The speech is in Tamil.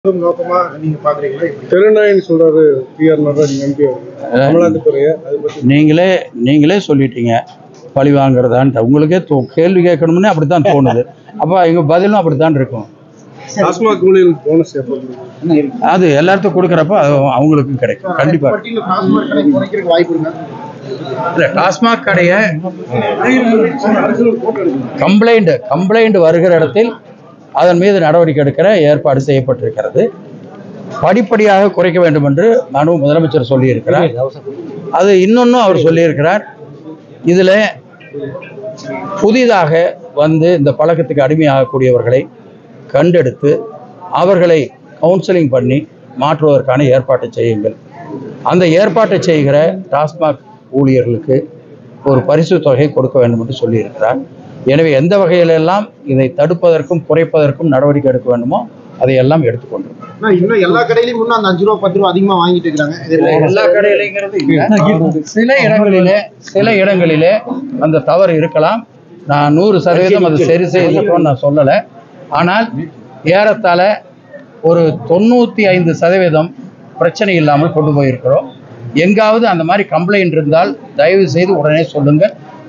நோக்கமா நீங்க பாக்குறீங்களா எப்படி? தெருநாயின்னு சொல்றாரு பி ஆர் நடராஜ் எம்பி அமலாக்கத்துறையை அதை பத்தி நீங்களே நீங்களே சொல்லிட்டீங்க பழி வாங்குறதான்ட்டு உங்களுக்கே தோ கேள்வி கேட்கணும்னு அப்படி தான் தோணுது அப்போ எங்கள் பதிலும் அப்படி தான் இருக்கும் டாஸ்மாக் ஊழியர் போனஸ் எப்போ கொடுக்குறீங்க? அது எல்லாத்துக்கும் கொடுக்குறப்ப அது அவங்களுக்கும் கிடைக்கும் கண்டிப்பாக பட்டியல டாஸ்மாக் கடை குறைக்கிறதுக்கு வாய்ப்பு இருக்கா இல்லை டாஸ்மாக் கடையை கம்ப்ளைண்ட் கம்ப்ளைண்ட் வருகிற இடத்தில் அதன் மீது நடவடிக்கை எடுக்கிற ஏற்பாடு செய்யப்பட்டிருக்கிறது படிப்படியாக குறைக்க வேண்டும் என்று மனு முதலமைச்சர் சொல்லியிருக்கிறார் அது இன்னொன்னும் அவர் சொல்லியிருக்கிறார் இதில் புதிதாக வந்து இந்த பழக்கத்துக்கு அடிமையாகக்கூடியவர்களை கண்டெடுத்து அவர்களை கவுன்சிலிங் பண்ணி மாற்றுவதற்கான ஏற்பாட்டை செய்யுங்கள் அந்த ஏற்பாட்டை செய்கிற டாஸ்மாக் ஊழியர்களுக்கு ஒரு பரிசு தொகை கொடுக்க வேண்டும் என்று சொல்லியிருக்கிறார் எனவே எந்த வகையிலெல்லாம் இதை தடுப்பதற்கும் குறைப்பதற்கும் நடவடிக்கை எடுக்க வேண்டுமோ அதையெல்லாம் எடுத்துக்கொண்டிருக்கிறோம் ஆனா இன்னும் எல்லா கடையிலயும் இன்னும் அந்த அஞ்சு ரூபா பத்து ரூபா அதிகமா வாங்கிட்டு இருக்காங்க எல்லா கடையிலைங்கிறது இல்ல. சில இடங்களிலே சில இடங்களிலே அந்த தவறு இருக்கலாம் நான் நூறு சதவீதம் அது சரி செய்திருக்கோம்னு நான் சொல்லலை ஆனால் ஏறத்தாழ ஒரு தொண்ணூற்றி ஐந்து சதவீதம் பிரச்சனை இல்லாமல் கொண்டு போயிருக்கிறோம் எங்காவது அந்த மாதிரி கம்ப்ளைண்ட் இருந்தால் தயவு செய்து உடனே சொல்லுங்கள்